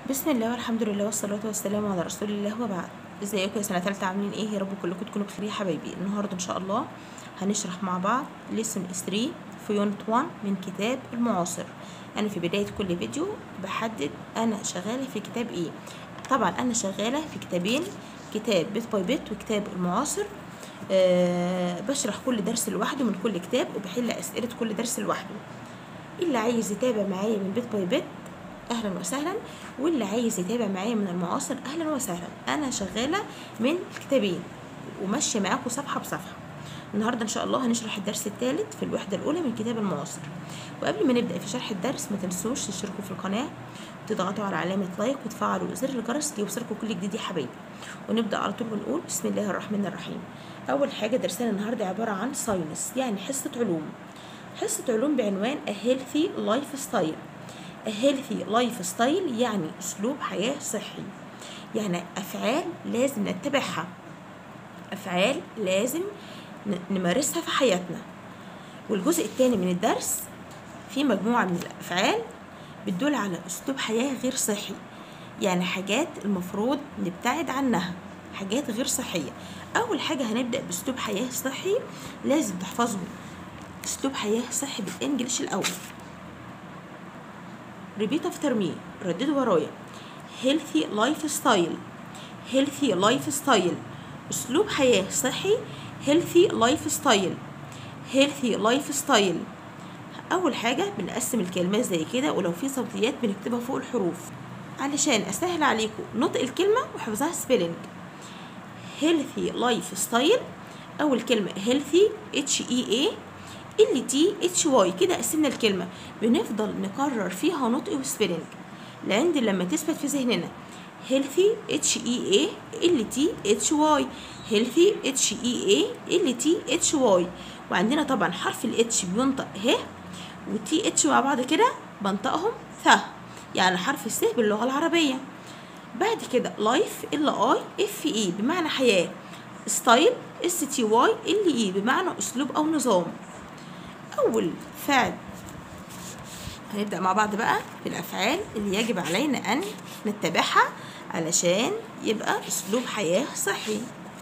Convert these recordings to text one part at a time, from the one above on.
بسم الله والحمد لله والصلاة والسلام على رسول الله وبعد ازيكم يا سنة تالتة عاملين ايه يا رب كلكم تكونوا بخير يا حبايبي النهاردة ان شاء الله هنشرح مع بعض ليسن 3 في يونت 1 من كتاب المعاصر انا في بداية كل فيديو بحدد انا شغالة في كتاب ايه طبعا انا شغالة في كتابين كتاب بيت باي بيت وكتاب المعاصر أه بشرح كل درس لوحده من كل كتاب وبحل اسئلة كل درس لوحده اللي عايز يتابع معايا من بيت باي بيت اهلا وسهلا واللي عايز يتابع معايا من المعاصر اهلا وسهلا انا شغاله من الكتابين وماشيه معاكم صفحه بصفحه النهارده ان شاء الله هنشرح الدرس الثالث في الوحده الاولى من كتاب المعاصر وقبل ما نبدا في شرح الدرس ما تنسوش تشتركوا في القناه وتضغطوا على علامه لايك وتفعلوا زر الجرس ليوصلكم كل جديد يا حبايبي ونبدا على طول ونقول بسم الله الرحمن الرحيم اول حاجه درسنا النهارده عباره عن ساينس يعني حصه علوم حصه علوم بعنوان a healthy lifestyle healthy لايف ستايل يعني اسلوب حياه صحي يعني افعال لازم نتبعها افعال لازم نمارسها في حياتنا والجزء الثاني من الدرس في مجموعه من الافعال بتدل على اسلوب حياه غير صحي يعني حاجات المفروض نبتعد عنها حاجات غير صحيه اول حاجه هنبدا باسلوب حياه صحي لازم تحفظوا اسلوب حياه صحي بالانجليش الاول repeat after me رددوا ورايا healthy lifestyle healthy lifestyle أسلوب حياة صحي healthy lifestyle healthy lifestyle أول حاجة بنقسم الكلمات زي كده ولو في صوتيات بنكتبها فوق الحروف علشان أسهل عليكم نطق الكلمة وحفظها spelling healthy lifestyle أول كلمة healthy H E A ال تي اتش واي كده قسمنا الكلمة بنفضل نكرر فيها نطق وسبيلنج لعند لما تثبت في ذهننا healthy اتش اي اي ال تي اتش واي healthy اتش اي اي ال تي اتش واي وعندنا طبعا حرف الاتش بينطق ه والتي اتش مع بعض كده بنطقهم ث يعني حرف الس باللغة العربية بعد كده لايف ال اي اف اي بمعنى حياة ستايل اس تي واي ال اي بمعنى اسلوب او نظام أول فعل هنبدأ مع بعض بقى بالأفعال اللي يجب علينا أن نتبعها علشان يبقى أسلوب حياة صحي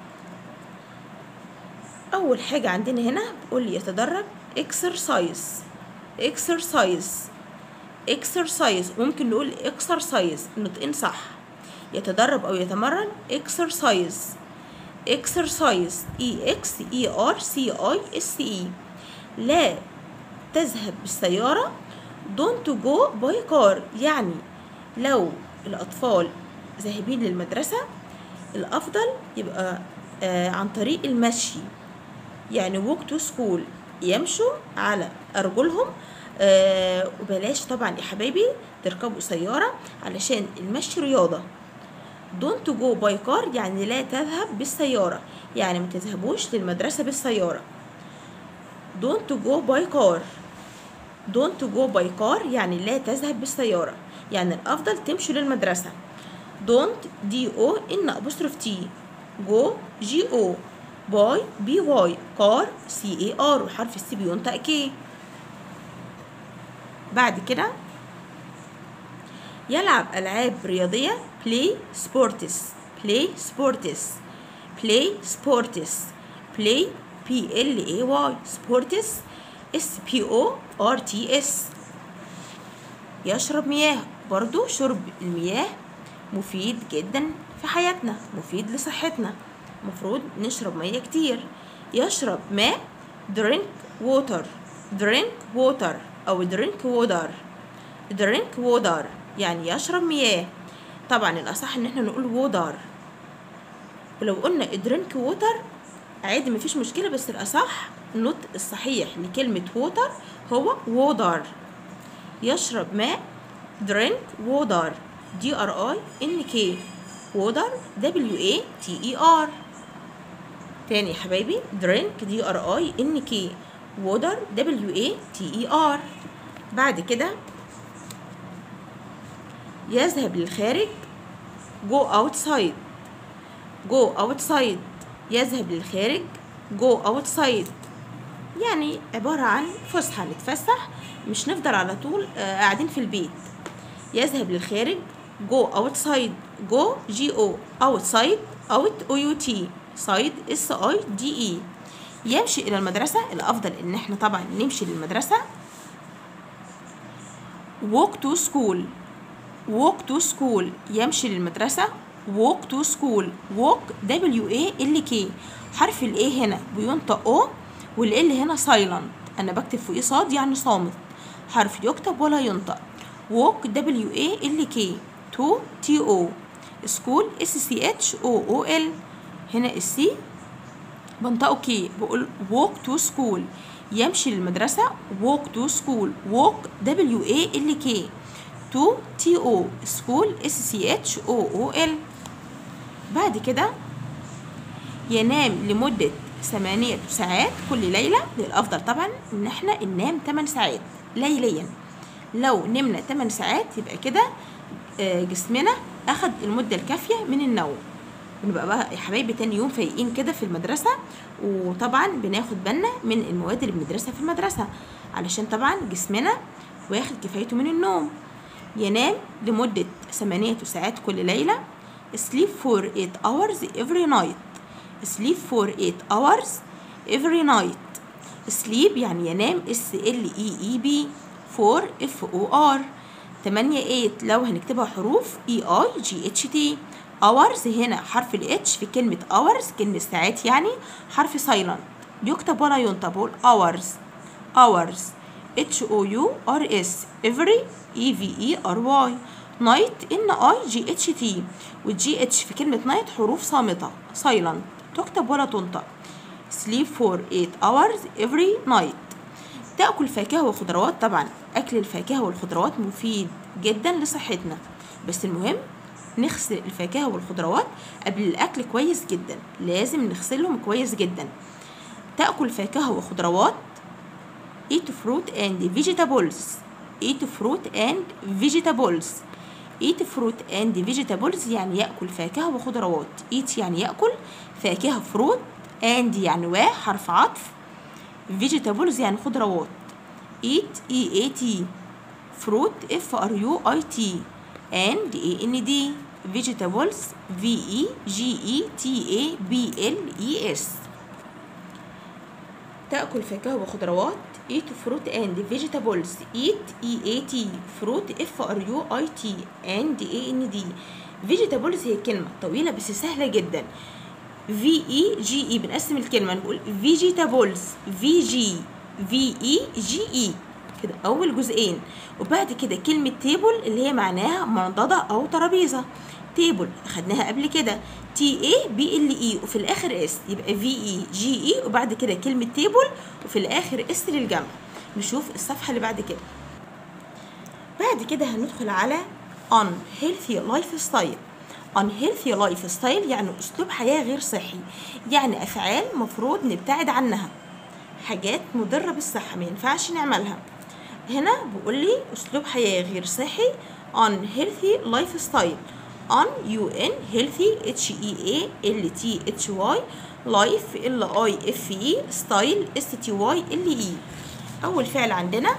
أول حاجة عندنا هنا بيقول لي يتدرب exercise exercise exercise ممكن نقول exercise نطقين صح يتدرب أو يتمرن exercise exercise e x e r c i s e لا تذهب بالسيارة don't go by car يعني لو الأطفال ذاهبين للمدرسة الأفضل يبقى آه عن طريق المشي يعني walk to school يمشوا على أرجلهم آه وبلاش طبعا يا حبايبي تركبوا سيارة علشان المشي رياضة don't go by car يعني لا تذهب بالسيارة يعني ما تذهبوش للمدرسة بالسيارة don't go by car don't go by car يعني لا تذهب بالسيارة يعني الأفضل تمشوا للمدرسة don't d o n apostrophe t go g o by b y car c a r وحرف السي بينطق كي بعد كده يلعب ألعاب رياضية play sports play sports play sports play P L A Y sports S P O R T S يشرب مياه برضو شرب المياه مفيد جدا في حياتنا مفيد لصحتنا مفروض نشرب مياه كتير يشرب ماء drink water drink water أو drink water drink water يعني يشرب مياه طبعا الأصح إن احنا نقول water ولو قلنا drink water عادي مفيش مشكلة بس الأصح النطق الصحيح لكلمة water هو water يشرب ماء drink water D R I N K water W A T E R تاني يا حبايبي drink D R I N K water W A T E R بعد كده يذهب للخارج go outside go outside يذهب للخارج go outside يعني عبارة عن فسحة نتفسح مش نفضل على طول قاعدين في البيت يذهب للخارج go outside go g o outside out o u t side s i d e يمشي الى المدرسه الافضل ان احنا طبعا نمشي للمدرسه walk to school walk to school يمشي للمدرسة walk to school walk W A L K حرف ال A هنا بينطق O وال L هنا silent أنا بكتب فوقيه صاد يعني صامت حرف يكتب ولا ينطق walk W A L K to T O school S C H O O L هنا السي بنطقه كي بقول walk to school يمشي للمدرسة walk to school walk W A L K to T O school S C H O O L بعد كده ينام لمدة ثمانية ساعات كل ليلة الأفضل طبعا إن احنا ننام 8 ساعات ليليا لو نمنا 8 ساعات يبقى كده آه، جسمنا أخد المدة الكافية من النوم بنبقى بقى يا حبايبي تاني يوم فايقين كده في المدرسة وطبعا بناخد بالنا من المواد اللي بندرسها في المدرسة علشان طبعا جسمنا واخد كفايته من النوم ينام لمدة ثمانية ساعات كل ليلة sleep for 8 hours every night sleep for 8 hours every night sleep يعني ينام S L E E B for F O R 8 8 لو هنكتبها حروف E I G H T hours هنا حرف ال H في كلمة hours كلمة ساعات يعني حرف silent يكتب ولا ينطق بقول hours hours H O U R S every E V E R Y night N I G H T والجي اتش في كلمة night حروف صامتة silent تكتب ولا تنطق sleep for 8 hours every night تأكل فاكهة وخضروات طبعا أكل الفاكهة والخضروات مفيد جدا لصحتنا بس المهم نغسل الفاكهة والخضروات قبل الأكل كويس جدا لازم نغسلهم كويس جدا تأكل فاكهة وخضروات eat fruit and vegetables eat fruit and vegetables eat fruit and vegetables يعني يأكل فاكهة وخضروات eat يعني يأكل فاكهة fruit and يعني و حرف عطف vegetables يعني خضروات eat e a t fruit f r u i t and a n d vegetables v e g e t a b l e s تأكل فاكهة وخضروات eat fruit and vegetables eat e a t fruit f r u i t and a n d vegetables هي كلمة طويلة بس سهلة جدا v e g e بنقسم الكلمة نقول vegetables v g v e g e كده أول جزئين وبعد كده كلمة تيبل اللي هي معناها منضدة أو ترابيزة تيبل خدناها قبل كده تي اي بي ال اي وفي الاخر اس يبقى في اي جي اي وبعد كده كلمه تيبل وفي الاخر اس للجمع نشوف الصفحه اللي بعد كده بعد كده هندخل على unhealthy lifestyle unhealthy lifestyle يعني اسلوب حياه غير صحي يعني افعال مفروض نبتعد عنها حاجات مضره بالصحه ما ينفعش نعملها هنا بيقول لي اسلوب حياه غير صحي unhealthy lifestyle on u n healthy h e a l t h y life l i f e style s t y l e اول فعل عندنا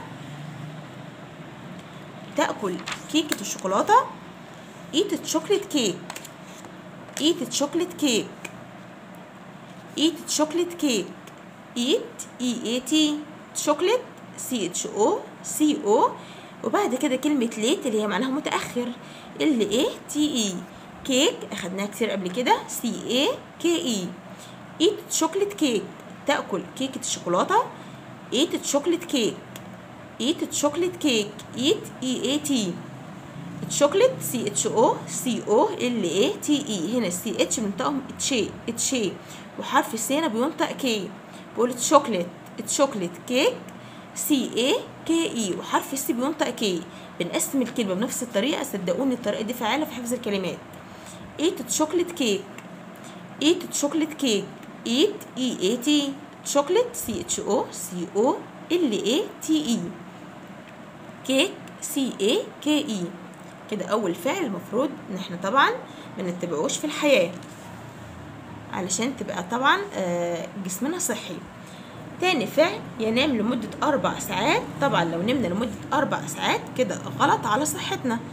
تاكل كيكه الشوكولاته eat chocolate cake eat chocolate cake eat chocolate cake eat e a t chocolate c h o c o وبعد كده كلمة ليت اللي هي معناها متأخر ال اي تي اي كيك اخدناها كتير قبل كده سي اي كي اي ايت شوكليت كيك تاكل كيكه الشوكولاته ايت شوكليت كيك ايت شوكليت كيك ايت اي اي تي الشوكليت سي اتش او سي او ال اي تي اي هنا السي اتش بنطقهم اتشي اتشي وحرف السينه بينطق كي بقول شوكليت شوكليت كيك سي اي كي اي وحرف السي بينطق كي بنقسم الكلمه بنفس الطريقه صدقوني الطريقه دي فعاله في حفظ الكلمات ايت شوكليت كيك ايت شوكليت كيك ايت اي اي تي شوكليت سي اتش او سي او ال اي تي اي كيك سي اي كي اي كده اول فعل المفروض ان احنا طبعا ما نتبعوش في الحياه علشان تبقى طبعا آه، جسمنا صحي تاني فعل ينام لمدة أربع ساعات طبعا لو نمنا لمدة أربع ساعات كده غلط على صحتنا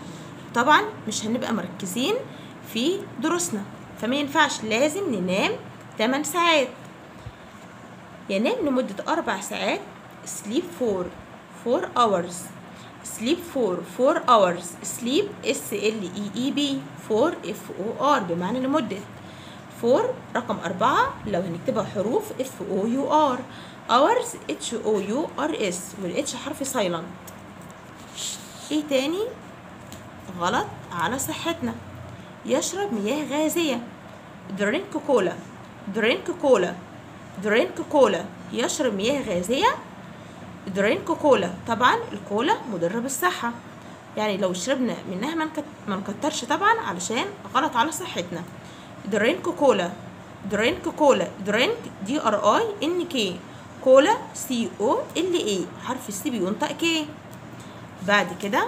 طبعا مش هنبقى مركزين في دروسنا فما ينفعش لازم ننام 8 ساعات ينام لمدة أربع ساعات sleep for 4 hours sleep for 4 hours sleep s l e e b for f o r بمعنى لمدة 4 رقم أربعة لو هنكتبها حروف f o u r hours h o u r s وال h حرف سايلنت ايه تاني غلط على صحتنا يشرب مياه غازية درينك كولا درينك كولا درينك كولا يشرب مياه غازية درينك كولا طبعا الكولا مضرة بالصحة يعني لو شربنا منها ما نكت- ما نكترش طبعا علشان غلط على صحتنا درينك كولا درينك كولا درينك دي ار اي ان كي كولا سي او ال اي حرف السي بينطق كي بعد كده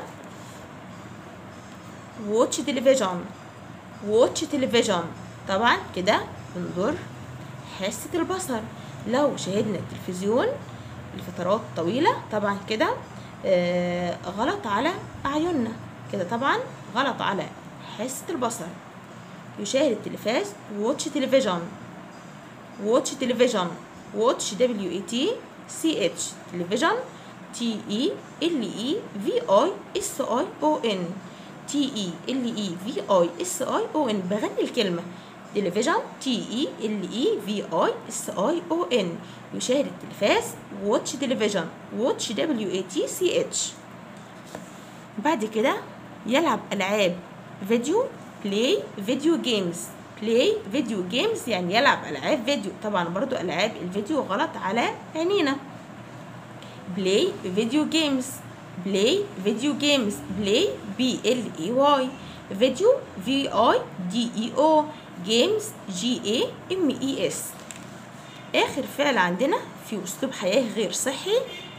واتش تلفزيون واتش تلفزيون طبعا كده بنضر حاسة البصر لو شاهدنا التلفزيون لفترات طويلة طبعا كده آه غلط على أعيننا كده طبعا غلط على حاسة البصر يشاهد التلفاز واتش تلفزيون واتش تلفزيون واتش دبليو اي تي سي اتش تلفزيون تي اي ال اي في اي اس اي او ان تي اي ال اي في اي اس اي او ان بغني الكلمه تلفزيون تي اي ال اي في اي اس اي او ان يشاهد التلفاز واتش تلفزيون واتش دبليو اي تي سي اتش بعد كده يلعب العاب فيديو بلاي فيديو جيمز بلاي فيديو جيمز يعني يلعب العاب فيديو طبعا برضو العاب الفيديو غلط على عينينا بلاي فيديو جيمز بلاي فيديو جيمز بلاي بي ال اي واي فيديو في اي دي اي او جيمز جي اي ام اي اس اخر فعل عندنا في اسلوب حياه غير صحي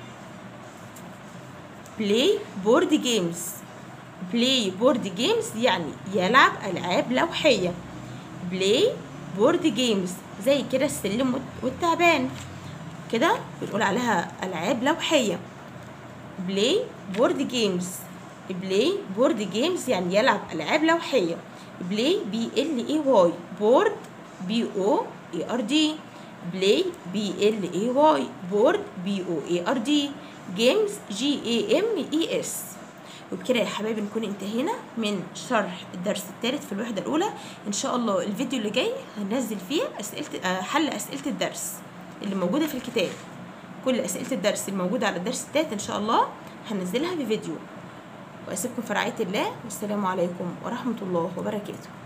بلاي بورد جيمز بلاي بورد جيمز يعني يلعب ألعاب لوحية بلاي بورد جيمز زي كده السلم والت- والتعبان كده بنقول عليها ألعاب لوحية بلاي بورد جيمز بلاي بورد جيمز يعني يلعب ألعاب لوحية بلاي بي ال اي واي بورد بي او اي ار دي بلاي بي ال اي واي بورد بي او اي ار دي جيمز جي اي ام اي اس وبكده يا حبايبي نكون انتهينا من شرح الدرس الثالث في الوحدة الأولى إن شاء الله الفيديو اللي جاي هننزل فيه أسئلة آه، حل أسئلة الدرس اللي موجودة في الكتاب كل أسئلة الدرس الموجودة على الدرس الثالث إن شاء الله هنزلها بفيديو وأسيبكم في رعاية الله والسلام عليكم ورحمة الله وبركاته